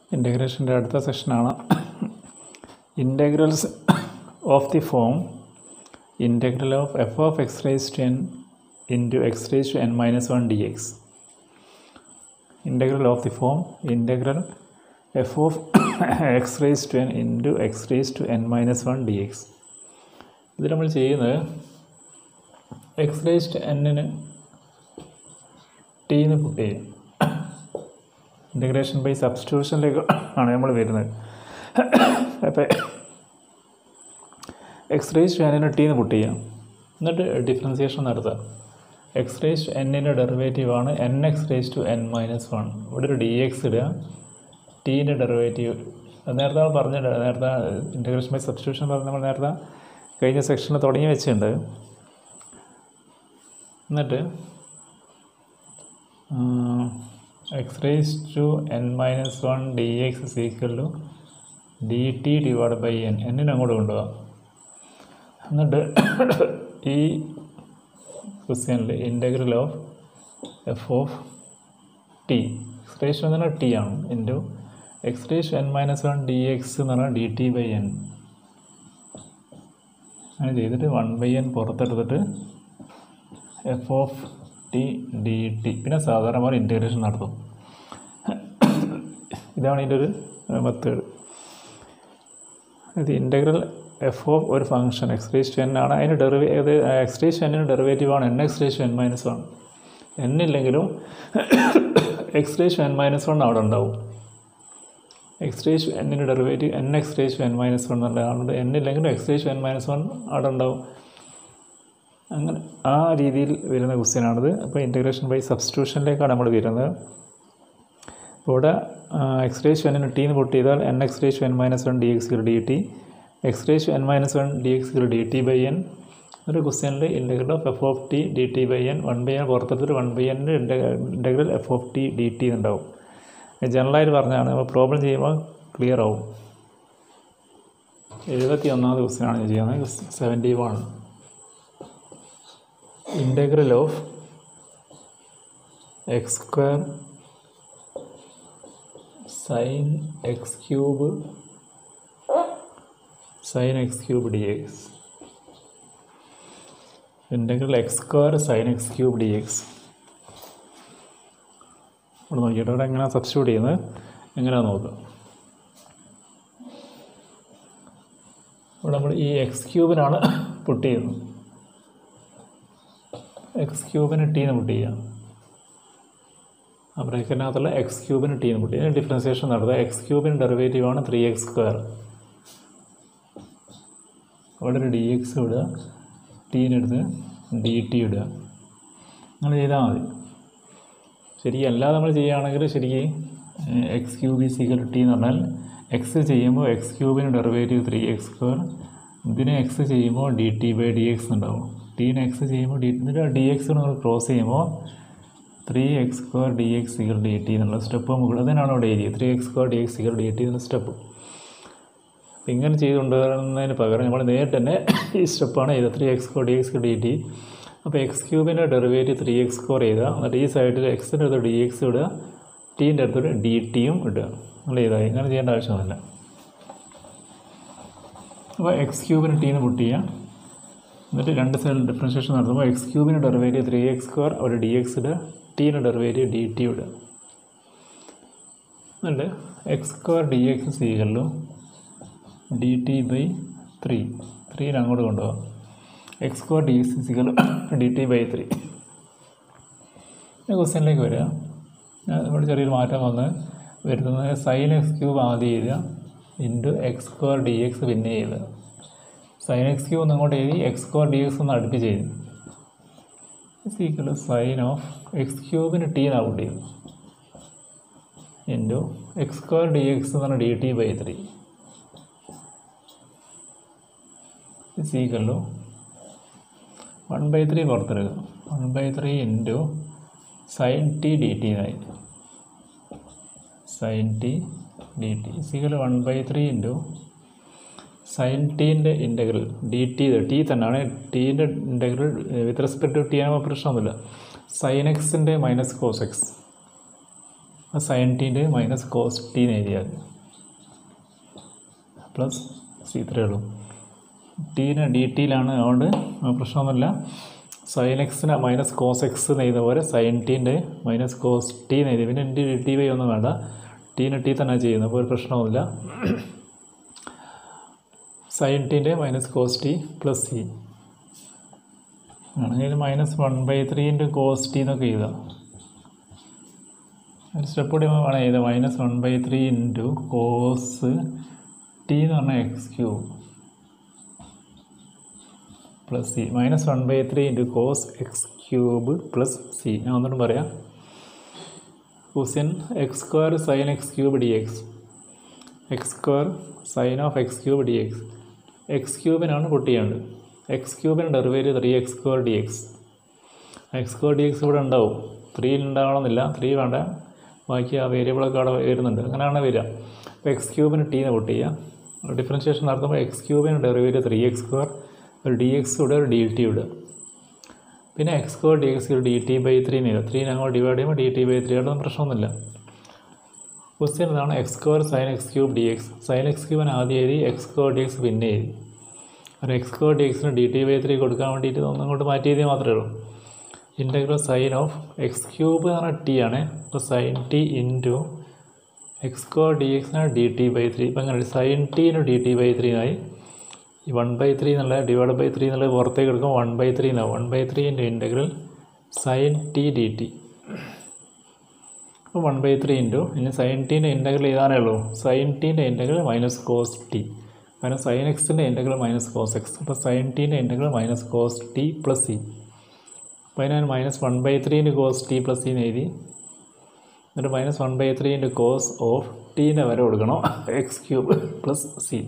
ഇൻ്റഗ്രേഷൻ്റെ അടുത്ത സെഷനാണ് integrals of the form integral of f of x raise to n into x raise to n minus one d x integral of the form integral f of x raise to n into x raise to n minus one d x ഇത് നമ്മൾ ചെയ്യുന്നത് X raise to എന്നിന് ടീന്ന് പുട്ട് ചെയ്യും integration by സബ്സ്റ്റിറ്റ്യൂഷനിലേക്ക് ആണ് നമ്മൾ വരുന്നത് അപ്പോൾ X raise to എന്നിന് ടീന്ന് പുട്ട് ചെയ്യാം എന്നിട്ട് ഡിഫറൻസിയേഷൻ നടത്തുക എക്സ് റേസ് ടു എന്നിൻ്റെ ഡെറിവേറ്റീവ് ആണ് n x raise to n minus one ഇവിടെ ഒരു ഡി എക്സ് ഇടുക ടീൻ്റെ ഡെറിവേറ്റീവ് നേരത്തെ നമ്മൾ പറഞ്ഞ നേരത്തെ ഇൻ്റഗ്രേഷൻ ബൈ സബ്സ്റ്റിറ്റ്യൂഷൻ പറഞ്ഞ നമ്മൾ നേരത്തെ കഴിഞ്ഞ സെക്ഷനിൽ തുടങ്ങി വെച്ചിട്ടുണ്ട് എന്നിട്ട് x raise to n minus one d x is equal to d t divide by n എന്നിനെ അങ്ങോട്ട് കൊണ്ടുപോകാം എന്നിട്ട് ഈ ക്വസ്റ്റ്യനിൽ integral of f of t x raise എന്ന് പറഞ്ഞാൽ ടി ആണ് into x raise n minus one d x എന്ന് പറഞ്ഞാൽ ഡി ടി ബൈ എൻ അങ്ങനെ ചെയ്തിട്ട് വൺ ബൈ എൻ പുറത്തെടുത്തിട്ട് f of t d t പിന്നെ സാധാരണ പോലെ ഇൻറ്റഗ്രേഷൻ നടത്തും ഇതാണ് ഇതിൻ്റെ ഒരു മെത്തേഡ് ഇത് ഇൻ്റഗ്രൽ എഫ് ഓഫ് ഒരു function x raise to n ആണ് അതിന് ഡെറിവേ അത് എക്സ് റേസ് ടു എന്നിന് ഡെറിവേറ്റീവ് ആണ് n x raise to n minus one n ഇല്ലെങ്കിലും x raise to n minus one അവിടെ ഉണ്ടാവും എക്സ് റേസ് ടു എന്നിൻ്റെ derivative n x raise to n minus one എന്നുള്ളതാണ് എൻ ഇല്ലെങ്കിലും x raise to n minus one അവിടെ ഉണ്ടാവും അങ്ങനെ ആ രീതിയിൽ വരുന്ന ക്വസ്റ്റ്യനാണിത് അപ്പോൾ ഇൻറ്റഗ്രേഷൻ ബൈ സബ്സ്റ്റിറ്റ്യൂഷനിലേക്കാണ് നമ്മൾ വരുന്നത് അപ്പോൾ ഇവിടെ എക്സ് റേസ് എന്നിന് ടീന്ന് പൊട്ട് ചെയ്താൽ n x raise n minus one d x d t x raise n minus one d x d t by n ഒരു ക്വസ്റ്റ്യനിൽ integral of f of t d t by n one by n പുറത്തെടുത്തിട്ട് one by എൻ്റെ integral f of t d t ഉണ്ടാവും ജനറലായിട്ട് പറഞ്ഞാണ് അപ്പോൾ problem ചെയ്യുമ്പോൾ clear ആവും എഴുപത്തി ഒന്നാമത് ക്വസ്റ്റ്യനാണ് ഞാൻ ചെയ്യുന്നത് seventy one integral of x square sin x cube sin x cube dx integral x square sin x cube dx ഇവിടെ നോക്കിയിട്ട് ഇവിടെ എങ്ങനെയാണ് സബ്സ്റ്റിറ്റ്യൂട്ട് ചെയ്യുന്നത് എങ്ങനെയാണെന്ന് നോക്കുക ഇവിടെ നമ്മൾ ഈ എക്സ് ക്യൂബിനാണ് പുട്ട് ചെയ്യുന്നത് എക്സ് ക്യൂബിന് ടീന്ന് പുട്ട് ചെയ്യാം ആ ബ്രേക്കറ്റിനകത്തുള്ള എക്സ് ക്യൂബിന് ടീന്ന് പുട്ട് ചെയ്യാം ഡിഫറൻസിയേഷൻ നടത്തുക എക്സ് ക്യൂബിന് ഡെറിവേറ്റീവ് ആണ് ത്രീ എക്സ് സ്ക്വയർ അവിടെ ഒരു ഡി എക്സ് ഇടുക ടീനെടുത്ത് ഡി ടി ഇടുക അങ്ങനെ ചെയ്താൽ മതി ശരിക്കും അല്ലാതെ നമ്മൾ ചെയ്യുകയാണെങ്കിൽ ശരിക്കും എക്സ് ക്യൂബ് ഈ സീക്വൽ ടി എന്ന് പറഞ്ഞാൽ എക്സ് ചെയ്യുമ്പോൾ എക്സ് ക്യൂബിന് ഡെറിവേറ്റീവ് ത്രീ എക്സ് സ്ക്വയർ ഇതിന് എക്സ് ചെയ്യുമ്പോൾ d t by d x ഉണ്ടാവും ടീന് എക്സ് ചെയ്യുമ്പോൾ ഡി എന്നിട്ട് ഡി എക്സ് നമ്മൾ ക്രോസ് ചെയ്യുമ്പോൾ three x square d x equal d t എന്നുള്ള സ്റ്റെപ്പ് മുകളിൽ അതിനാണ് അവിടെ എഴുതിയത് three x square d x equal d t എന്നുള്ള സ്റ്റെപ്പ് അപ്പം ഇങ്ങനെ ചെയ്തുകൊണ്ടുവരുന്നതിന് പകരം നമ്മൾ നേരിട്ട് തന്നെ ഈ സ്റ്റെപ്പാണ് ചെയ്തത് three x square d x d t അപ്പോൾ എക്സ് ക്യൂബിൻ്റെ ഡെറിവേറ്റീവ് ത്രീ എക്സ് സ്ക്വയർ ചെയ്താൽ എന്നിട്ട് ഈ സൈഡിൽ എക്സിൻ്റെ അടുത്ത് ഡി എക്സ് ഇടുക ടീൻ്റെ അടുത്തൊരു ഡി ടിയും ഇടുക നമ്മൾ ചെയ്താൽ ഇങ്ങനെ ചെയ്യേണ്ട ആവശ്യമൊന്നുമില്ല അപ്പോൾ എക്സ് ക്യൂബിന് ടീന്ന് പുട്ട് ചെയ്യാം എന്നിട്ട് രണ്ട് സൈഡിൽ ഡിഫറൻഷിയേഷൻ നടത്തുമ്പോൾ എക്സ് ക്യൂബിന് ഡെറിവേറ്റീവ് ത്രീ എക്സ് സ്ക്വയർ ഒരു ഡി എക്സ് ഇടുക ടീന് ഡെറിവേറ്റീവ് ഡി ടി ഇടുക എന്നിട്ട് എക്സ് സ്ക്വയർ ഡി എക്സ് സീകളിലും ഡി ടി ബൈ ത്രീ ത്രീയിൽ അങ്ങോട്ട് കൊണ്ടുപോകാം എക്സ് സ്ക്വയർ ഡി എക്സ് സീകളും ഡി ടി ബൈ ത്രീ ക്വസ്റ്റ്യനിലേക്ക് വരിക ഇവിടെ ചെറിയൊരു മാറ്റം വന്ന് വരുന്നത് സൈൻ എക്സ് ക്യൂബ് ആദ്യം ചെയ്യുക into x square d x പിന്നെ ചെയ്യുക സൈൻ എക്സ് ക്യൂ ഒന്ന് അങ്ങോട്ട് എഴുതി എക്സ് സ്ക്വയർ ഡി എക്സ് ഒന്ന് അടുപ്പിച്ച് ചെയ്തു ഈക്വൽ സൈൻ ഓഫ് എക്സ് ക്യൂബിന് ടി ഔട്ട് ചെയ്തു into x square d x എന്ന് പറഞ്ഞാൽ d t by three is equal to one by three പുറത്തെടുക്കുക one by three into sine t d t എന്നായി sine t d t equal one by three into sine ടീൻ്റെ integral d t t തന്നെയാണ് ടീൻ്റെ integral with respect to t ആകുമ്പോൾ പ്രശ്നമൊന്നുമില്ല sine എക്സിൻ്റെ minus cos x sine ടീൻ്റെ minus cos t എന്ന് എഴുതിയാൽ പ്ലസ് സി ഇത്രയേ ഉള്ളൂ ടീന് ഡി ടിയിലാണ് അതുകൊണ്ട് പ്രശ്നമൊന്നുമില്ല സൈൻ എക്സിന് മൈനസ് കോസ് എക്സ് എന്ന് എഴുതുന്ന പോലെ സൈൻ ടീൻ്റെ മൈനസ് കോസ് ടി എന്ന് എഴുതി പിന്നെ ഡി ടി വൈ ഒന്നും വേണ്ട ടീന് ടി തന്നെ ചെയ്യുന്നത് അപ്പോൾ ഒരു പ്രശ്നമൊന്നുമില്ല സൈൻ ടീൻ്റെ minus cos t plus c ആണെങ്കിൽ minus one by three into cos t എന്നൊക്കെ എഴുതാം ഒരു സ്റ്റെപ്പ് കൂടി വേണം എഴുതാം minus one by three into cos t എന്ന് പറഞ്ഞാൽ x cube plus c minus one by three into cos x cube plus c ഞാൻ ഒന്നുകൂടെ പറയാം question x square sine x cube d x x square sine of x cube d x x ക്യൂബിനാണ് പൊട്ടിയേണ്ടത് x ക്യൂബിന് derivative three x square d x x square d x ഇവിടെ ഉണ്ടാവും three ഉണ്ടാവണമെന്നില്ല three വേണ്ട ബാക്കി ആ വേരിയബിളൊക്കെ അവിടെ വരുന്നുണ്ട് അങ്ങനെയാണ് വരിക അപ്പോൾ എക്സ് ക്യൂബിന് ടീനെ പൊട്ട് ചെയ്യുക ഡിഫറൻഷിയേഷൻ നടത്തുമ്പോൾ എക്സ് ക്യൂബിന് ഡെറിവേറ്റീവ് ത്രീ എക്സ് സ്ക്വയർ ഒരു ഡി എക്സ് ഇവിടെ ഒരു ഡി ടി ഇവിടെ പിന്നെ എക്സ് സ്ക്വയർ ഡി എക്സ് ഒരു ഡി ടി ബൈ ത്രീ എന്ന് ത്രീ ഞങ്ങൾ ഡിവൈഡ് ചെയ്യുമ്പോൾ ഡി ടി ബൈ ത്രീ ആയിട്ടൊന്നും പ്രശ്നമൊന്നുമില്ല ക്വസ്റ്റ്യൻ ഇതാണ് x square sine x cube d x sine x ക്യൂബിന് ആദ്യം എഴുതി എക്സ് സ്ക്വയർ ഡി എക്സ് പിന്നെ എഴുതി ഒരു എക്സ് സ്ക്വയർ ഡി എക്സിന് ഡി ടി ബൈ ത്രീ കൊടുക്കാൻ വേണ്ടിയിട്ട് ഒന്നും കൊണ്ട് മാറ്റി എഴുതിയാൽ മാത്രമേ ഉള്ളൂ integral sine of x cube എന്ന് പറഞ്ഞാൽ ടി ആണ് അപ്പോൾ sine t into x square d എക്സിനാണ് ഡി ടി ബൈ ത്രീ ഇപ്പം അങ്ങനെ സൈൻ ടീന് ഡി ടി ബൈ ത്രീ ആയി ഈ വൺ ബൈ ത്രീ എന്നുള്ള ഡിവൈഡ് ബൈ ത്രീ എന്നുള്ളത് പുറത്തേക്ക് എടുക്കും വൺ ബൈ ത്രീ എന്നാവും one by three into integral sine t d t അപ്പോൾ വൺ ബൈ ത്രീ ഇൻറ്റു ഇനി സൈൻ ടീൻ്റെ ഇൻ്റഗ്രൽ ചെയ്താനേ ഉള്ളൂ സൈൻ ടീൻ്റെ ഇൻ്റഗ്രൽ മൈനസ് കോസ് ടി കാരണം സൈൻ എക്സിൻ്റെ ഇൻ്റഗ്രൽ മൈനസ് കോസ് എക്സ് അപ്പോൾ സൈൻ ടീൻ്റെ integral minus cos t plus C അപ്പോൾ അതിന് minus one by three into cos t plus c എന്ന് എഴുതി എന്നിട്ട് minus one by three into cos of ടീൻ്റെ വരെ കൊടുക്കണം എക്സ് ക്യൂബ് പ്ലസ് സി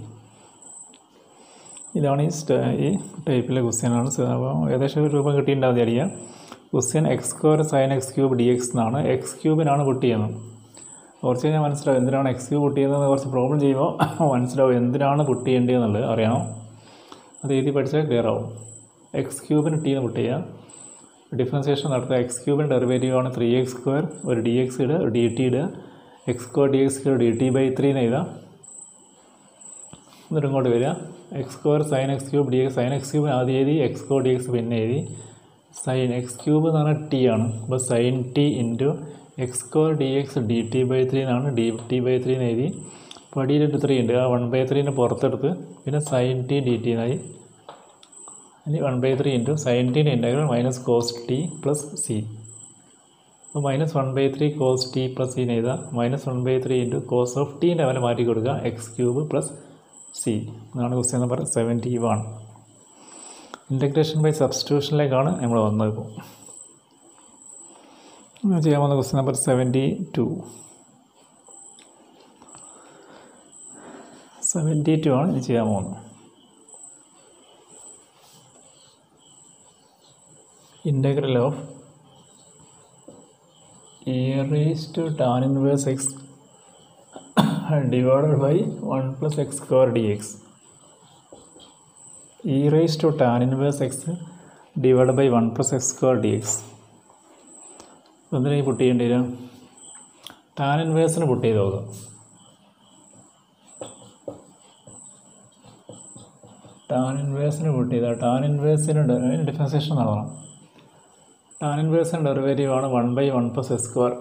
ഇതാണ് ഈ സ്റ്റ ഈ ടൈപ്പിലെ ക്വസ്റ്റ്യനാണ് അപ്പോൾ ഏകദേശം ഒരു രൂപം കിട്ടിയിട്ടുണ്ടാവും വിചാരിക്കുക question x square sine x cube d x എന്നാണ് എക്സ് ക്യൂബിനാണ് പൊട്ടിയെന്ന് കുറച്ച് കഴിഞ്ഞാൽ മനസ്സിലാവും എന്തിനാണ് എക്സ് ക്യൂബ് പൊട്ടിയതെന്ന് കുറച്ച് പ്രോബ്ലം ചെയ്യുമ്പോൾ മനസ്സിലാവും എന്തിനാണ് പൊട്ടിയേണ്ടതെന്നുള്ളത് അറിയണം അത് എഴുതി പഠിച്ചാൽ ക്ലിയർ ആവും എക്സ് ക്യൂബിന് ടി എന്ന് പൊട്ടിയുക ഡിഫറൻസിയേഷൻ നടത്തുക എക്സ് ക്യൂബിന് ഡെറിവേറ്റീവ് ആണ് ത്രീ എക്സ് സ്ക്വയർ ഒരു ഡി എക്സ് ഇടുക ഒരു ഡി ടി ഇടുക x square d x d t by three എന്ന് എഴുതാം എന്നിട്ട് ഇങ്ങോട്ട് വരിക x square sine x cube d x sine x ക്യൂബിന് ആദ്യം എഴുതി എക്സ് സ്ക്വയർ ഡി എക്സ് പിന്നെ എഴുതി സൈൻ എക്സ് ക്യൂബ് എന്ന് പറഞ്ഞാൽ ടി ആണ് അപ്പോൾ sine t into x square d x d t by three എന്നാണ് ഡി ടി ബൈ ത്രീ എന്ന് എഴുതി പടിയിലിട്ട് ത്രീ ഉണ്ട് ആ വൺ ബൈ ത്രീൻ്റെ പുറത്തെടുത്ത് പിന്നെ സൈൻ ടി ഡി ടി എന്നായി ഇനി one by three into sine ടീൻ്റെ integral minus cos t plus C അപ്പോൾ minus one by three cos t plus c എഴുതുക minus one by three into cos of ടീൻ്റെ വില മാറ്റി കൊടുക്കുക എക്സ് ക്യൂബ് പ്ലസ് സി എന്നാണ് question number seventy one integration by സബ്സ്റ്റിറ്റ്യൂഷനിലേക്കാണ് നമ്മൾ വന്നത് ഇപ്പോൾ ചെയ്യാൻ പോകുന്ന question number seventy two seventy two ആണ് ഇനി ചെയ്യാൻ പോകുന്നത് integral of e raised to tan inverse x divided by 1 plus x square dx e raised to tan inverse x divided by 1 plus x square dx എന്തിനാ ഈ പുട്ട് ചെയ്യേണ്ടി വരിക tan ഇൻവേഴ്സിന് പുട്ട് ചെയ്ത് നോക്കാം ടാൻ ഇൻവേഴ്സിന് പുട്ട് ചെയ്താൽ ടാൻ ഇൻവേഴ്സിന് ഡിഫറൻസിയേഷൻ നടത്തണം ടാൻ ഇൻവേഴ്സിൻ്റെ ഡെറിവേറ്റീവ് ആണ് one by one plus x square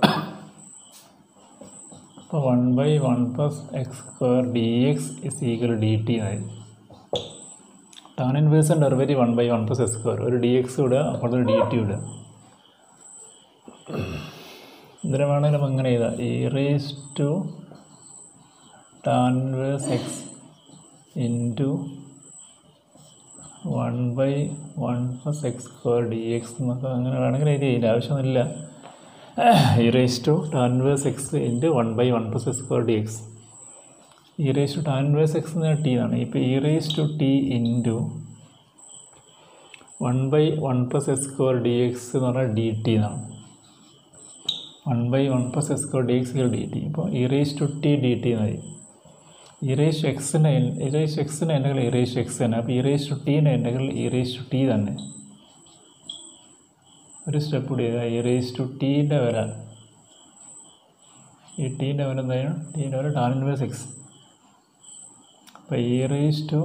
അപ്പോൾ one by one plus x square d x is equal d t എന്നായി ടാൻ ഇൻവേഴ്സിൻ്റെ derivative one by one plus x square ഒരു d x ഇടുക അപ്പോഴത്തെ d t ഇടുക ഇതിനെ വേണമെങ്കിലും അങ്ങനെ ചെയ്താൽ e raise to tan inverse x into one by one plus x square d x എന്നൊക്കെ അങ്ങനെ വേണമെങ്കിൽ എഴുതി അതിൻ്റെ ആവശ്യമൊന്നുമില്ല e raise to tan inverse x into one by one plus x square d x e raise to tan inverse x എന്ന് t എന്നാണ് ഇപ്പോൾ e raise to t into one by one plus x square d x എന്ന് പറഞ്ഞാൽ d t എന്നാണ് one by one plus x square d x d t ഇപ്പോൾ e raise to t d t എന്നായി e raise എക്സിൻ്റെ e raise എക്സിൻ്റെ എൻ്റെകൾ erase x തന്നെ അപ്പോൾ e raise to ടീൻ്റെ എൻ്റെകൾ ഇറേസ് ടു ടി തന്നെ ഒരു സ്റ്റെപ്പ് കൂടി ചെയ്താൽ ഇറേസ് ടു ടീൻ്റെ വില ഈ ടീൻ്റെ അവൻ എന്തായാലും ടീൻ്റെ അവൻ ടാൻ ഇൻവേഴ്സ് എക്സ് അപ്പോൾ e raise to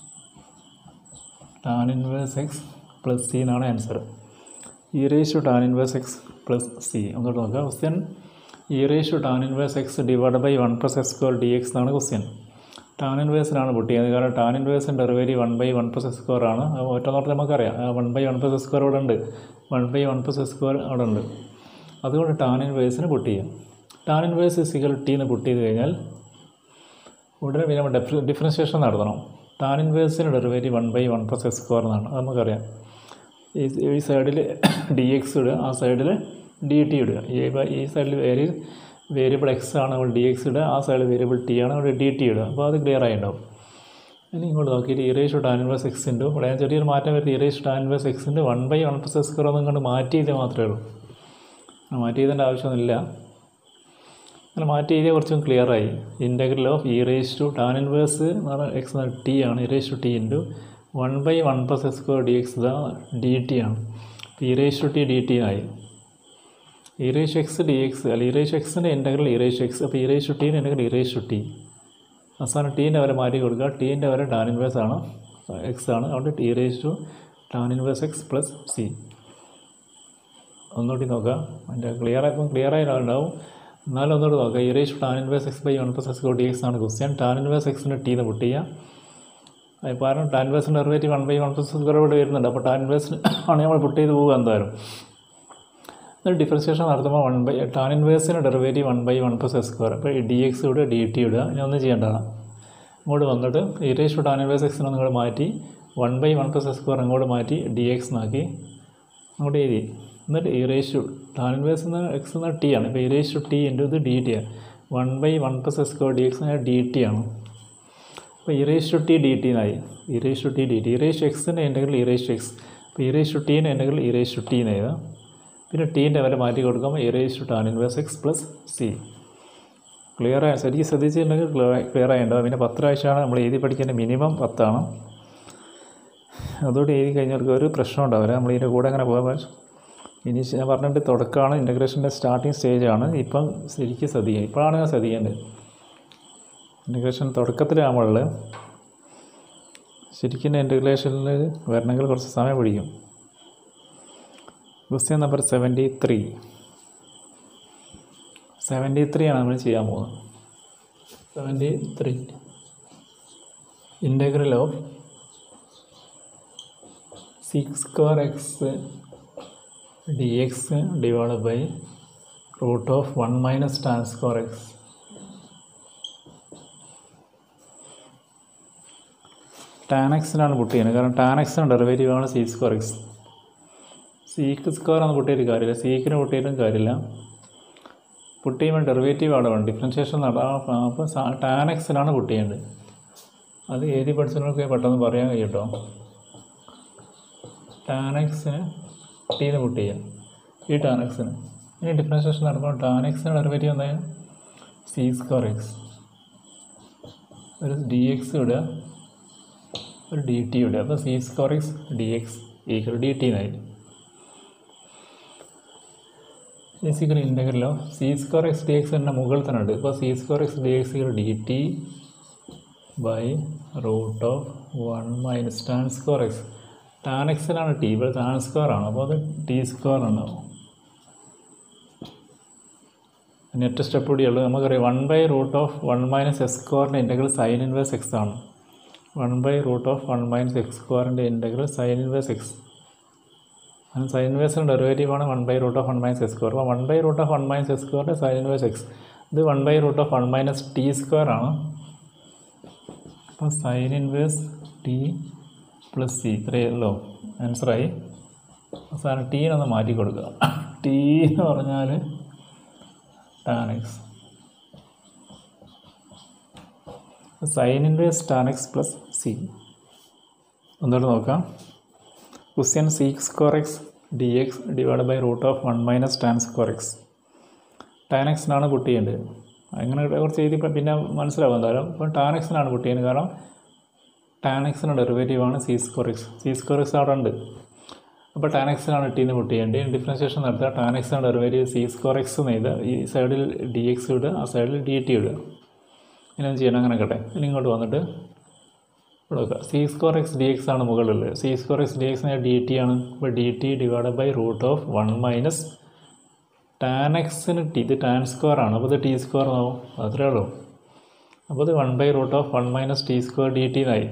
tan inverse x plus C എന്നാണ് answer e raise to tan inverse x plus C ഒന്നുകൂടെ നോക്കുക question e raise to tan inverse x divide by one plus x square d x എന്നാണ് question tan ഇൻവേഴ്സിനാണ് പൊട്ടിയത് കാരണം tan ഇൻവേഴ്സിൻ്റെ derivative one by one plus x square ആണ് അത് ഒറ്റ നോട്ടത്തിൽ നമുക്കറിയാം one by one plus x square ഇവിടെ ഉണ്ട് one by one plus x square അവിടെ ഉണ്ട് അതുകൊണ്ട് ടാൻ ഇൻവേഴ്സിന് പൊട്ടി ചെയ്യാം ടാൻ ഇൻവേഴ്സ് ഇസിക്കൽ ടി എന്ന് പൊട്ടി ചെയ്ത് കഴിഞ്ഞാൽ ഉടനെ പിന്നെ നമ്മൾ ഡിഫ ഡിഫറൻസിയേഷൻ നടത്തണം ടാൻ ഇൻവേഴ്സിന് derivative one by one plus x square എന്നാണ് അത് നമുക്കറിയാം ഈ ഈ സൈഡിൽ ഡി എക്സ് ഇടുക ആ സൈഡിൽ ഡി ടി ഇടുക ഈ ബ- ഈ സൈഡിൽ വേരി വേരിയബിൾ എക്സ് ആണ് നമ്മൾ ഡി എക്സ് ഇടുക ആ സൈഡിൽ വേരിയബിൾ ടി ആണ് അവിടെ ഡി ടി ഇടുക അപ്പോൾ അത് ക്ലിയർ ആയിട്ടുണ്ടാവും ഇനി ഇങ്ങോട്ട് നോക്കിയിട്ട് e raise tan inverse x into ഇവിടെ ഞാൻ ചെറിയൊരു മാറ്റം വരുത്തി e raise tan inverse x into one by one plus x square ഒന്നും കണ്ട് മാറ്റി ചെയ്തേ മാത്രമേ ഉള്ളൂ ആ മാറ്റി ചെയ്തേണ്ട ആവശ്യമൊന്നുമില്ല അങ്ങനെ മാറ്റി എഴുതിയ കുറച്ചും ക്ലിയർ ആയി integral of e raise to tan inverse എന്ന് പറഞ്ഞാൽ എക്സ് ടി ആണ് e raise to t into one by one plus x square d x ഇതാ ഡി ടി ആണ് അപ്പോൾ e raise to t d t ആയി e raise x d x അല്ല e raise എക്സിൻ്റെ integral e raise x അപ്പോൾ e raise to ടീൻ്റെ integral e raise to t അവസാനം ടീൻ്റെ വരെ മാറ്റി കൊടുക്കുക ടീൻ്റെ വരെ ടാൻ ഇൻവേഴ്സ് ആണ് എക്സ് ആണ് അതുകൊണ്ട് t raise to tan inverse x plus c ഒന്നുകൂടി നോക്കാം അതിൻ്റെ ക്ലിയർ ആയപ്പോൾ ക്ലിയർ ആയി ഉണ്ടാവും എന്നാലും ഒന്നുകൂടി നോക്കാം e raise tan inverse x by one plus x d x ആണ് ക്വസ്റ്റ്യൻ ടാൻ ഇൻവേഴ്സ് എക്സിന് ടി എന്ന് പൊട്ടിക്കുക അത് കാരണം ടാൻ ഇൻവേഴ്സിൻ്റെ derivative one by one plus square ഇവിടെ വരുന്നുണ്ട് അപ്പോൾ ടാൻ ഇൻവേഴ്സിന് ആണ് നമ്മൾ പൊട്ടി ചെയ്ത് പോകുക എന്തായാലും എന്നിട്ട് ഡിഫറൻസിയേഷൻ നടത്തുമ്പോൾ വൺ ബൈ ടാൻ ഇൻവേഴ്സിന് derivative one by one plus x square അപ്പോൾ ഡി എക്സ് ഇടുക ഡി ടി ഇടുക ഇനി ഒന്നും ചെയ്യേണ്ടതാണ് ഇങ്ങോട്ട് വന്നിട്ട് e raise to tan inverse എക്സിനെ നിങ്ങൾ മാറ്റി one by one plus x square ഇങ്ങോട്ട് മാറ്റി ഡി എക്സ് എന്നാക്കി അങ്ങോട്ട് എഴുതി എന്നിട്ട് e raise to tan inverse എന്ന എക്സ് എന്ന ടി ആണ് ഇപ്പോൾ e raise to t into ഇത് ഡി ടി ആണ് one by one plus x square d x d t ആണ് അപ്പോൾ e raise to t d t എന്നായി e raise to t d t e raise എക്സിൻ്റെ ഇൻ്റഗ്രൽ ഇറേസ് ടു എക്സ് അപ്പോൾ e raise to ടീൻ്റെ integral e raise to t എന്ന് എഴുതാം പിന്നെ ടീൻ്റെ വില മാറ്റി കൊടുക്കുമ്പോൾ e raise to tan inverse x plus c clear ആയി ശരിക്കും ശ്രദ്ധിച്ചിട്ടുണ്ടെങ്കിൽ ക്ലിയർ ആയിട്ടുണ്ടാവും പിന്നെ പത്ത് പ്രാവശ്യമാണ് നമ്മൾ എഴുതി പഠിക്കേണ്ട മിനിമം പത്താണ് അതോടെ എഴുതി കഴിഞ്ഞവർക്ക് ഒരു പ്രശ്നം ഉണ്ടാവില്ല നമ്മൾ ഇതിൻ്റെ കൂടെ അങ്ങനെ പോകാൻ ഇനി ഞാൻ പറഞ്ഞിട്ട് തുടക്കമാണ് ഇൻ്റഗ്രേഷൻ്റെ സ്റ്റാർട്ടിങ് സ്റ്റേജാണ് ഇപ്പം ശരിക്കും ശ്രദ്ധിക്കുക ഇപ്പോഴാണ് ഞാൻ ശ്രദ്ധിക്കേണ്ടത് ഇൻ്റഗ്രേഷൻ തുടക്കത്തിലാകുമ്പോൾ ശരിക്കും ഇൻ്റഗ്രേഷനിൽ വരണമെങ്കിൽ കുറച്ച് സമയം പിടിക്കും question number seventy three seventy three ആണ് നമ്മൾ ചെയ്യാൻ പോകുന്നത് seventy three integral of sec square x d x divide by root of one minus tan square x tan എക്സിനാണ് പുട്ട് ചെയ്യുന്നത് കാരണം ടാൻ എക്സിന് ഡെറിവേറ്റീവ് ആണ് sec square x sec square ആണ് പുട്ടിയിട്ട് കാര്യമില്ല സീക്കിന് പുട്ടിയിട്ടും കാര്യമില്ല പുട്ട് ചെയ്യുമ്പോൾ ഡെറിവേറ്റീവ് അവിടെ വേണം ഡിഫറൻഷിയേഷൻ നടത്താം അപ്പോൾ ടാൻ എക്സിനാണ് പുട്ട് ചെയ്യേണ്ടത് അത് എഴുതി പഠിച്ചവർക്ക് പെട്ടെന്ന് പറയാൻ കഴിയും കേട്ടോ ടാൻ എക്സിന് ടീന്ന് പുട്ട് ചെയ്യാം ഈ ടാൻ എക്സിന് ഇനി ഡിഫറൻഷിയേഷൻ നടക്കുമ്പോൾ ടാൻ എക്സിന് ഡെറിവേറ്റീവ് എന്തായാലും സി സ്ക്വയർ എക്സ് ഒരു ഡി എക്സ് ഇടുക ഒരു ഡി ടി ഇടുക അപ്പോൾ sec square x d x equal d t എന്നായി ബേസിക്കലി ഇൻ്റഗ്രലോ sec square x d x തന്നെ മുകളിൽ തന്നെ ഉണ്ട് ഇപ്പോൾ sec square x d x d t by root of one minus tan square x tan എക്സിനാണ് ടി ഇവിടെ tan square ആണ് അപ്പോൾ അത് ടി സ്ക്വയർ ഉണ്ടാവും നെറ്റ് സ്റ്റെപ്പ് കൂടിയുള്ളൂ നമുക്കറിയാം one by root of one minus x സ്ക്വയറിൻ്റെ ഇൻ്റഗ്രൽ സൈൻ ഇൻവേഴ്സ് എക്സ് ആണ് one by root of one minus x സ്ക്വയറിൻ്റെ ഇൻ്റഗ്രൽ സൈൻ ഇൻവേഴ്സ് എക്സ് അതിന് സൈൻ ഇൻവേഴ്സിൻ്റെ ഡെറിവേറ്റീവ് ആണ് one by root of one minus x square അപ്പോൾ one by root of one minus x സ്ക്വയറിൻ്റെ sine inverse x ഇത് one by root of one minus t square ആണ് അപ്പോൾ sine inverse t plus C ഇത്രയല്ലോ ആൻസറായി അവസാനം ടീനൊന്ന് മാറ്റി കൊടുക്കുക ടി എന്ന് പറഞ്ഞാൽ tan x sine inverse tan x plus C ഒന്നുകൂടെ നോക്കാം question sec square x d x divide by root of one minus tan square x tan എക്സിനാണ് പുട്ട് ചെയ്യേണ്ടത് അങ്ങനെ കുറച്ച് എഴുതി പിന്നെ മനസ്സിലാവും എന്തായാലും ഇപ്പം ടാൻ എക്സിനാണ് പുട്ട് ചെയ്യുന്നത് കാരണം ടാൻ എക്സിൻ്റെ ഡെറിവേറ്റീവ് ആണ് sec square x sec square x അവിടെ ഉണ്ട് അപ്പോൾ ടാൻ എക്സിലാണ് ടീന്ന് പുട്ട് ചെയ്യേണ്ടത് ഡിഫറൻസിയേഷൻ നടത്തുക ടാൻ എക്സാണ് ഡെറിവേറ്റീവ് സി സ്ക്വയർ എക്സ് എന്ന് എഴുതുക ഈ സൈഡിൽ ഡി എക്സ് ഇടുക ആ സൈഡിൽ ഡി ടി ഇടുക ഇങ്ങനെ ചെയ്യണം അങ്ങനെ കേട്ടെ ഇനി ഇങ്ങോട്ട് വന്നിട്ട് ഇവിടെ വെക്കുക sec square x d x ആണ് മുകളിലുള്ളത് sec square x d x d t ആണ് അപ്പോൾ d t divide by root of one minus tan എക്സിന് ടി ഇത് ടാൻ സ്ക്വയർ ആണ് അപ്പോൾ ഇത് ടി സ്ക്വയർ ആവും അത്രേ ഉള്ളൂ അപ്പോൾ ഇത് one by root of one minus t square d t എന്നായി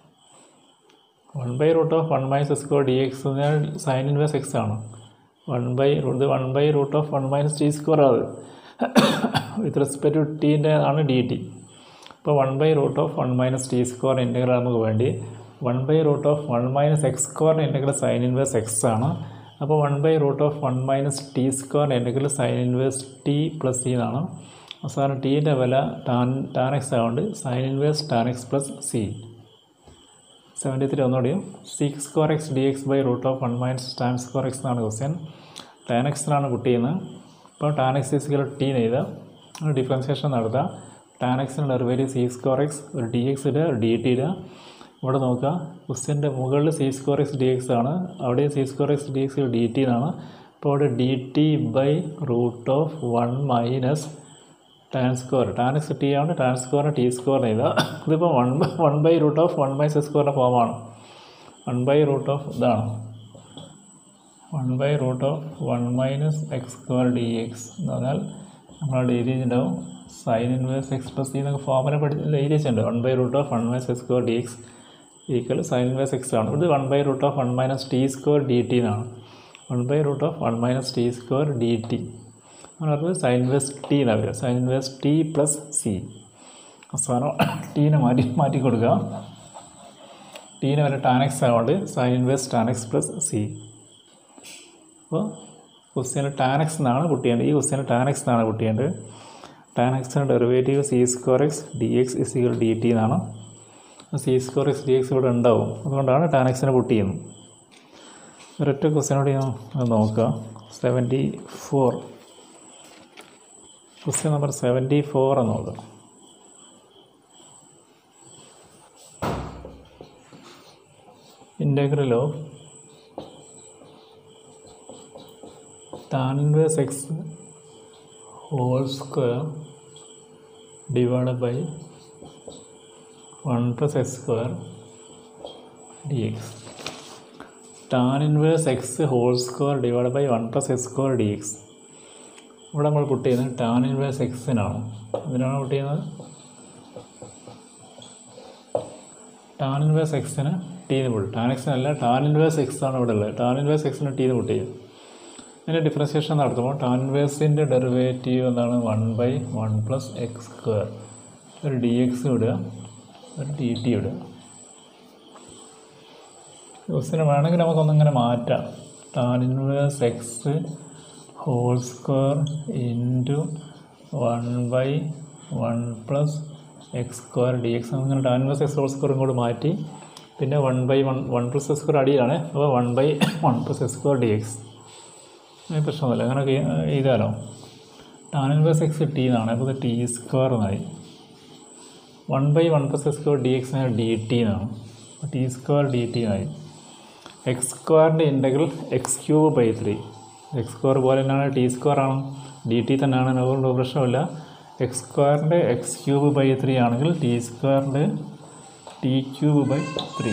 one by root of one minus square d x എന്നാൽ സൈൻ ഇൻവേഴ്സ് എക്സ് ആണ് വൺ ബൈ ഇത് one by root of one minus t square അത് with respect to ടീൻ്റെ ആണ് d t ഇപ്പോൾ one by root of one minus t square integral നമുക്ക് വേണ്ടി one by root of one minus x square integral sine inverse x ആണ് അപ്പോൾ one by root of one minus t square integral sine inverse t plus C എന്നാണ് അവസാനം ടീൻ്റെ വില tan tan x ആയതുകൊണ്ട് sine inverse tan x plus C seventy three ഒന്നുകൂടിയും sec square x d x by root of one minus tan square x എന്നാണ് question tan എക്സിനാണ് കുട്ടി ചെയ്യുന്നത് അപ്പോൾ ടാൻ എക്സ് ഇസിക്കൽ ടി എഴുതുക ഡിഫറൻസിയേഷൻ നടത്തുക tan എക്സിന് ഡെറിവേറ്റീവ് സി സ്ക്വയർ എക്സ് ഒരു ഡി എക്സ് ഇടുക ഒരു ഡി ടി ഇടുക ഇവിടെ നോക്കുക ക്വസ്റ്റ്യൻ്റെ മുകളിൽ sec square x d x ആണ് അവിടെ sec square x d x d t എന്നാണ് അപ്പോൾ അവിടെ d t by root of one minus tan square tan x t ആണ് ടാൻ സ്ക്വയർ ടി സ്ക്വയർ ചെയ്താൽ ഇതിപ്പോൾ one by one by root of one by six സ്ക്വയറിൻ്റെ ഫോമാണ് one by root of ഇതാണ് one by root of one minus x square d x എന്ന് പറഞ്ഞാൽ നമ്മൾ daily ഉണ്ടാവും sine inverse x plus d എന്നൊക്കെ ഫോമിൽ പഠിച്ച ഡെയിലിച്ചുണ്ട് one by root of one minus x square d x equal sine inverse x ആണ് ഇത് one by root of one minus t square d t എന്നാണ് one by root of one minus t square d t അങ്ങനെ പറഞ്ഞത് sine inverse t എന്നാണ് വരിക sine inverse t plus C അവസാനം ടീനെ മാറ്റി മാറ്റി കൊടുക്കുക ടീനെ വരെ ടാനക്സ് ആയതുകൊണ്ട് sine inverse tan x plus C അപ്പോൾ ക്വസ്റ്റ്യൻ ടാനക്സ് എന്നാണ് കുട്ടിയേണ്ടത് ഈ ക്വസ്റ്റ്യൻ ടാനക്സ് എന്നാണ് കുട്ടിയേണ്ടത് ടാനക്സിന് derivative sec square x d x is equal d t എന്നാണ് sec square x d x ഇവിടെ ഉണ്ടാവും അതുകൊണ്ടാണ് ടാനക്സിനെ പുട്ട് ചെയ്യുന്നത് ഒരൊറ്റ ക്വസ്റ്റ്യനോട് ഞാൻ നോക്കുക seventy four question number seventy four എന്ന് നോക്കാം integral of tan inverse x whole square divided by 1 plus x square dx tan inverse x whole square divided by 1 plus x square dx ഇവിടെ നമ്മൾ പുട്ട് ചെയ്യുന്നത് ടാൻ ഇൻവേഴ്സ് എക്സിനാണ് ഇതിനാണ് പുട്ട് ചെയ്യുന്നത് tan inverse എക്സിന് ടീന്ന് put tan എക്സിനല്ല ടാൻ ഇൻവേഴ്സ് എക്സ് ആണ് ഇവിടെ ഉള്ളത് ടാൻ ഇൻവേഴ്സ് എക്സിന് ടീന്ന് പുട്ട് ചെയ്യും ഇതിൻ്റെ ഡിഫറൻസിയേഷൻ നടത്തുമ്പോൾ ടാൻ ഇൻവേഴ്സിൻ്റെ ഡെറിവേറ്റീവ് എന്താണ് one by one plus x square ഒരു ഡി എക്സ് ഇടുക ഒരു ഡി ടി ഇടുക ക്വസ്റ്റിന് വേണമെങ്കിൽ നമുക്കൊന്നിങ്ങനെ മാറ്റാം tan inverse x whole square into one by one plus x square d x അങ്ങനെ tan inverse x whole square ഇങ്ങോട്ട് മാറ്റി പിന്നെ one by one one plus x square അടിയാണ് അപ്പോൾ one by one plus x square d x അതിന് പ്രശ്നമൊന്നുമില്ല അങ്ങനെയൊക്കെ ചെയ്താലോ ടാൻ ഇൻവേഴ്സ് എക്സ് ടി എന്നാണ് അപ്പോൾ ഇത് ടി സ്ക്വയർ എന്നായി one by one plus x square d x d t എന്നാണ് അപ്പോൾ ടി സ്ക്വയർ ഡി ടി എന്നായി എക്സ് സ്ക്വയറിൻ്റെ integral x cube by three x square പോലെ തന്നെയാണ് ടി സ്ക്വയർ ആണ് ഡി ടി തന്നെയാണ് അതുകൊണ്ട് പ്രശ്നമില്ല എക്സ് സ്ക്വയറിൻ്റെ എക്സ് ക്യൂബ് ബൈ ത്രീ ആണെങ്കിൽ ടി സ്ക്വയറിൻ്റെ t cube by three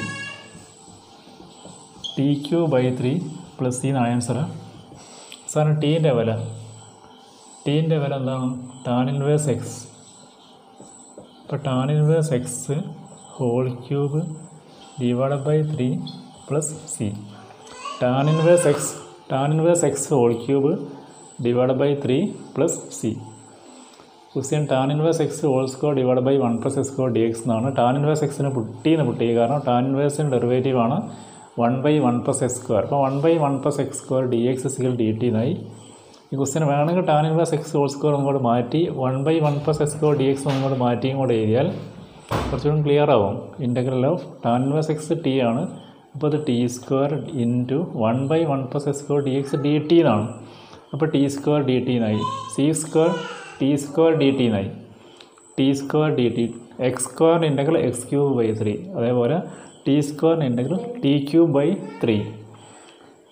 t cube by three plus C എന്നാണ് ആൻസർ സാറിന് ടീൻ്റെ വില ടീൻ്റെ വില എന്താണ് ടാൻ ഇൻവേഴ്സ് എക്സ് ഇപ്പോൾ tan inverse x whole cube divide by three plus C tan inverse x tan inverse x whole cube divide by three plus C question tan inverse x whole square divide by one plus x square d x എന്നാണ് tan inverse എക്സിന് പുട്ടിന്ന് പുട്ടി കാരണം tan ഇൻവേഴ്സിൻ്റെ derivative ആണ് one by one plus x square അപ്പോൾ one by one plus x square d x equal d t എന്നായി ഈ ക്വസ്റ്റ്യൻ വേണമെങ്കിൽ tan inverse x whole square ഒന്നുകൂടെ മാറ്റി one by one plus x square d x ഒന്നുകൂടെ മാറ്റിയും കൂടെ എഴുതിയാൽ കുറച്ചുകൂടി ക്ലിയർ ആവും integral of tan inverse x t ആണ് അപ്പോൾ അത് t square into one by one plus x square d x d t എന്നാണ് അപ്പോൾ ടി സ്ക്വയർ ഡി ടി എന്നായി C square t square d t എന്നായി t square d t x square integral x cube by three അതേപോലെ t square integral t cube by three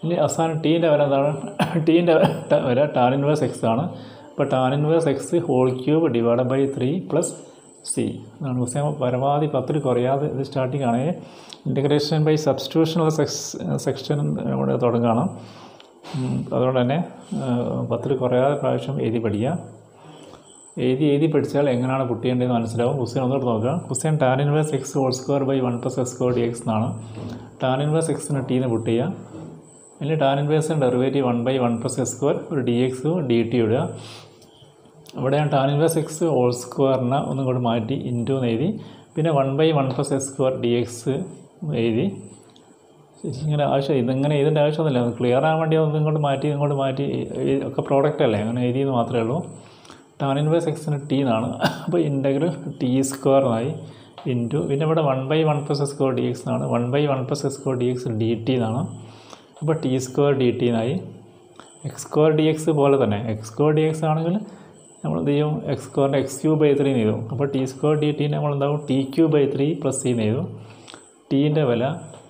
ഇനി അവസാനം ടീൻ്റെ വില എന്താണ് ടീൻ്റെ വില ടാൻ ഇൻവേഴ്സ് എക്സ് ആണ് അപ്പോൾ tan inverse x whole cube divide by three plus C എന്നാണ് ക്വസ്റ്റ്യൻ പരമാവധി പത്തിൽ കുറയാതെ ഇത് സ്റ്റാർട്ടിംഗ് ആണ് ഇൻറ്റഗ്രേഷൻ ബൈ സബ്സ്റ്റിറ്റ്യൂഷനുള്ള സെക്സ് സെക്ഷൻ ഇവിടെ തുടങ്ങണം ഉം, അതുകൊണ്ട് തന്നെ പത്തിൽ കുറയാതെ പ്രാവശ്യം എഴുതി പഠിക്കുക എഴുതി എഴുതി പഠിച്ചാൽ എങ്ങനെയാണ് കുട്ടിയേണ്ടതെന്ന് മനസ്സിലാവും ക്വസ്റ്റ്യൻ ഒന്നുകൂടെ നോക്കുക question tan inverse x whole square by one plus x square d x എന്നാണ് ടാൻ ഇൻവേഴ്സ് എക്സിന് ടീന്ന് പുട്ട് ചെയ്യുക അതിൽ ടാൻ ഇൻവേഴ്സിന് derivative one by one plus x square ഒരു ഡി എക്സ് ഡി ടി ഇടുക ഇവിടെ ഞാൻ ടാൻ ഇൻവേഴ്സ് എക്സ് ഹോൾ സ്ക്വയറിനെ ഒന്നും കൂടി മാറ്റി ഇൻറ്റു എന്ന് എഴുതി പിന്നെ one by one plus x square d x എഴുതി ശരിക്കും ഇങ്ങനെ ആവശ്യം ഇതിങ്ങനെ ഇതിൻ്റെ ആവശ്യമൊന്നുമില്ല അത് ക്ലിയർ ആകാൻ വേണ്ടി ഒന്ന് ഇങ്ങോട്ട് മാറ്റി ഇങ്ങോട്ട് മാറ്റി ഈ ഒക്കെ പ്രോഡക്റ്റ് അല്ലേ അങ്ങനെ എഴുതിയെന്ന് മാത്രമേ ഉള്ളൂ ടാൻ ഇൻവേഴ്സ് എക്സിന് ടി എന്നാണ് അപ്പോൾ ഇൻ്റഗ്രൽ ടി സ്ക്വയറിനായി ഇൻറ്റു പിന്നെ ഇവിടെ one by one plus s square d x എന്നാണ് one by one plus s square d x d t എന്നാണ് അപ്പോൾ ടി സ്ക്വയർ ഡി ടി എന്നായി എക്സ് സ്ക്വയർ ഡി എക്സ് പോലെ തന്നെ എക്സ് സ്ക്വയർ ഡി എക്സ് ആണെങ്കിൽ നമ്മൾ എന്ത് ചെയ്യും എക്സ് സ്ക്വയറിൻ്റെ എക്സ് ക്യൂ ബൈ ത്രീ ചെയ്തു അപ്പോൾ ടി സ്ക്വയർ ഡി ടി നമ്മൾ എന്താവും t cube by three plus C ചെയ്തു ടീൻ്റെ വില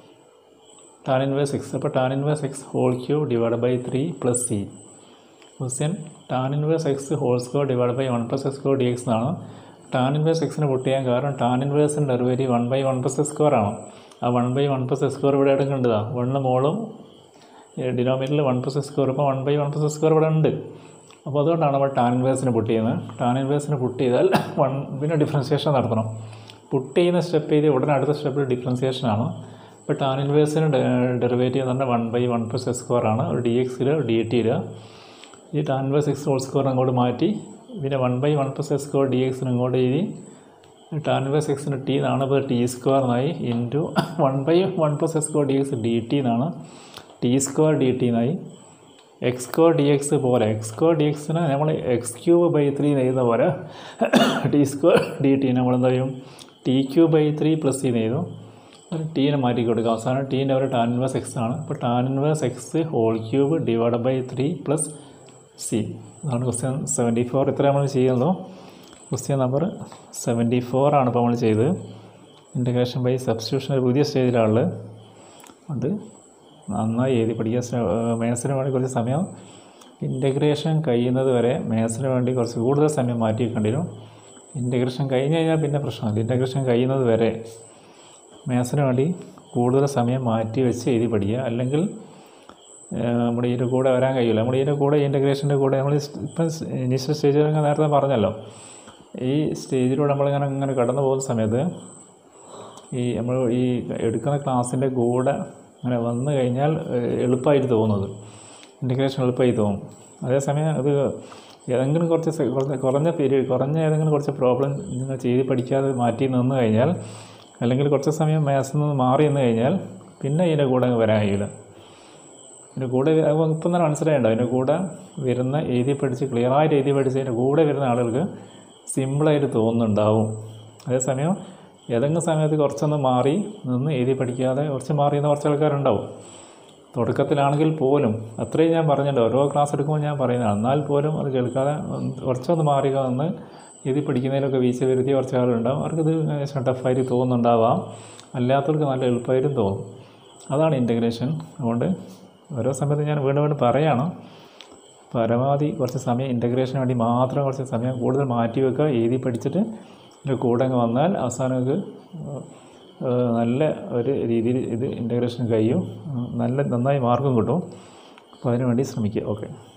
ടാൻ ഇൻവേഴ്സ് എക്സ് അപ്പോൾ tan inverse x whole cube divide by three plus C question tan inverse x whole square divide by one plus x square d x എന്നാണ് tan inverse എക്സിന് put ചെയ്യാൻ കാരണം tan ഇൻവേഴ്സിൻ്റെ derivative one by one plus x square ആണ് ആ one by one plus x square ഇവിടെ എടുക്കേണ്ടതാണ് one മോളും ഡിനോമിനേറ്ററിൽ വൺ പ്ലസ് എക്സ് സ്ക്വയർ ഇപ്പോൾ one by one plus x square ഇവിടെ ഉണ്ട് അപ്പോൾ അതുകൊണ്ടാണ് നമ്മൾ ടാൻ ഇൻവേഴ്സിന് പുട്ട് ചെയ്യുന്നത് ടാൻ ഇൻവേഴ്സിന് പുട്ട് ചെയ്താൽ വൺ പിന്നെ ഡിഫറൻസിയേഷൻ നടത്തണം പുട്ട് ചെയ്യുന്ന സ്റ്റെപ്പ് ചെയ്ത് ഉടനെ അടുത്ത സ്റ്റെപ്പിൽ ഡിഫറൻസിയേഷൻ ആണ് ഇപ്പോൾ ടാൻ ഇൻവേഴ്സിന് ഡെറിവേറ്റീവ് എന്ന് പറഞ്ഞാൽ one by one plus x square ആണ് ഒരു ഡി എക്സിൽ ഡി ടി ഇടുക ഈ tan inverse x whole square അങ്ങോട്ട് മാറ്റി പിന്നെ one by one plus x square d എക്സിന് ഇങ്ങോട്ട് എഴുതി ടാൻ ഇൻവേഴ്സ് എക്സിന് ടി എന്നാണ് ഇപ്പോൾ ടി സ്ക്വയർ എന്നായി into one by one plus x square d x d t എന്നാണ് ടി സ്ക്വയർ ഡി ടി എന്നായി എക്സ് സ്ക്വയർ ഡി എക്സ് പോലെ എക്സ് സ്ക്വയർ ഡി എക്സിന് നമ്മൾ എക്സ് ക്യൂബ് ബൈ ത്രീ എഴുതുന്ന പോലെ ടി സ്ക്വയർ ഡി ടി നമ്മൾ എന്താ ചെയ്യും t cube by three plus ചെയ്യുന്ന ചെയ്തു ഒരു ടീനെ മാറ്റി കൊടുക്കുക അവസാനം ടീൻ്റെ ഒരു ടാൻ ഇൻവേഴ്സ് എക്സ് ആണ് അപ്പോൾ tan inverse x whole cube divide by three plus c അതാണ് ക്വസ്റ്റ്യൻ സെവൻറ്റി ഫോർ ഇത്ര നമ്മൾ ചെയ്യുന്നത് ക്വസ്റ്റ്യൻ നമ്പർ സെവൻറ്റി ഫോർ ആണ് ഇപ്പോൾ നമ്മൾ ചെയ്തത് ഇൻറ്റഗ്രേഷൻ ബൈ സബ്സ്റ്റിറ്റ്യൂഷൻ ഒരു പുതിയ സ്റ്റേജിലാണുള്ളത് അതുകൊണ്ട് നന്നായി എഴുതി പഠിക്കാൻ മേത്സിന് വേണ്ടി കുറച്ച് സമയം ഇൻറ്റഗ്രേഷൻ കഴിയുന്നത് വരെ മേത്സിന് വേണ്ടി കുറച്ച് കൂടുതൽ സമയം മാറ്റി വെക്കേണ്ടി വരും ഇൻറ്റഗ്രേഷൻ കഴിഞ്ഞ് കഴിഞ്ഞാൽ പിന്നെ പ്രശ്നമില്ല ഇൻറ്റഗ്രേഷൻ കഴിയുന്നത് വരെ മേത്സിന് വേണ്ടി കൂടുതൽ സമയം മാറ്റി വെച്ച് എഴുതി പഠിക്കുക അല്ലെങ്കിൽ ഏഹ്, നമ്മുടെ ഇതിൻ്റെ കൂടെ വരാൻ കഴിയില്ല നമ്മുടെ ഇതിൻ്റെ കൂടെ ഇൻറ്റഗ്രേഷൻ്റെ കൂടെ നമ്മൾ ഇപ്പം ഇനീഷ്യൽ സ്റ്റേജിൽ ഞാൻ നേരത്തെ പറഞ്ഞല്ലോ ഈ സ്റ്റേജിലൂടെ നമ്മളിങ്ങനെ ഇങ്ങനെ കടന്നു പോകുന്ന സമയത്ത് ഈ നമ്മൾ ഈ എടുക്കുന്ന ക്ലാസ്സിൻ്റെ കൂടെ അങ്ങനെ വന്നു കഴിഞ്ഞാൽ ഏഹ്, എളുപ്പമായിട്ട് തോന്നുന്നത് ഇൻറ്റഗ്രേഷൻ എളുപ്പമായി തോന്നും അതേസമയം അത് ഏതെങ്കിലും കുറച്ച് സെ- കുറഞ്ഞ കുറഞ്ഞ പീരീഡ് കുറഞ്ഞ ഏതെങ്കിലും കുറച്ച് പ്രോബ്ലം നിങ്ങൾ ചെയ്ത് പഠിക്കാതെ മാറ്റി നിന്ന് കഴിഞ്ഞാൽ അല്ലെങ്കിൽ കുറച്ച് സമയം മാത്സിൽ നിന്ന് മാറി നിന്ന് കഴിഞ്ഞാൽ പിന്നെ ഇതിൻ്റെ കൂടെ അങ്ങ് വരാൻ കഴിയില്ല ഇതിൻ്റെ കൂടെ വ- അപ്പോൾ ഇപ്പം തന്നെ മനസ്സിലായിണ്ടോ അതിൻ്റെ കൂടെ വരുന്ന എഴുതി പഠിച്ച് ക്ലിയറായിട്ട് എഴുതി പഠിച്ച് അതിൻ്റെ കൂടെ വരുന്ന ആളുകൾക്ക് സിമ്പിളായിട്ട് തോന്നുന്നുണ്ടാവും അതേസമയം ഏതെങ്കിലും സമയത്ത് കുറച്ചൊന്ന് മാറി നിന്ന് എഴുതി പഠിക്കാതെ കുറച്ച് മാറി നിന്ന കുറച്ച് ആൾക്കാരുണ്ടാവും തുടക്കത്തിലാണെങ്കിൽ പോലും അത്രയും ഞാൻ പറഞ്ഞല്ലോ ഓരോ ക്ലാസ് എടുക്കുമ്പോൾ ഞാൻ പറയുന്നതാണ് എന്നാൽ പോലും അത് കേൾക്കാതെ ഒന്ന് കുറച്ചൊന്ന് മാറി നിന്ന് എഴുതി പഠിക്കുന്നതിലൊക്കെ വീഴ്ച വരുത്തിയ കുറച്ച് ആളുണ്ടാവും അവർക്കിത് ടഫായിട്ട് തോന്നുന്നുണ്ടാവാം അല്ലാത്തവർക്ക് നല്ല എളുപ്പമായിട്ടും തോന്നും അതാണ് ഇൻറ്റഗ്രേഷൻ അതുകൊണ്ട് ഓരോ സമയത്ത് ഞാൻ വീണ്ടും വീണ്ടും പറയാണ് പരമാവധി കുറച്ച് സമയം ഇൻറ്റഗ്രേഷന് വേണ്ടി മാത്രം കുറച്ച് സമയം കൂടുതൽ മാറ്റി വെക്കുക എഴുതി പഠിച്ചിട്ട് ഇതിൻ്റെ കൂടെ അങ്ങ് വന്നാൽ അവസാനം നമുക്ക് ഏഹ്, നല്ല ഒരു രീതിയിൽ ഇത് ഇൻറ്റഗ്രേഷൻ കഴിയും ഉം, നല്ല നന്നായി മാർക്കും കിട്ടും അപ്പോൾ അതിനു വേണ്ടി ശ്രമിക്കുക ഓക്കെ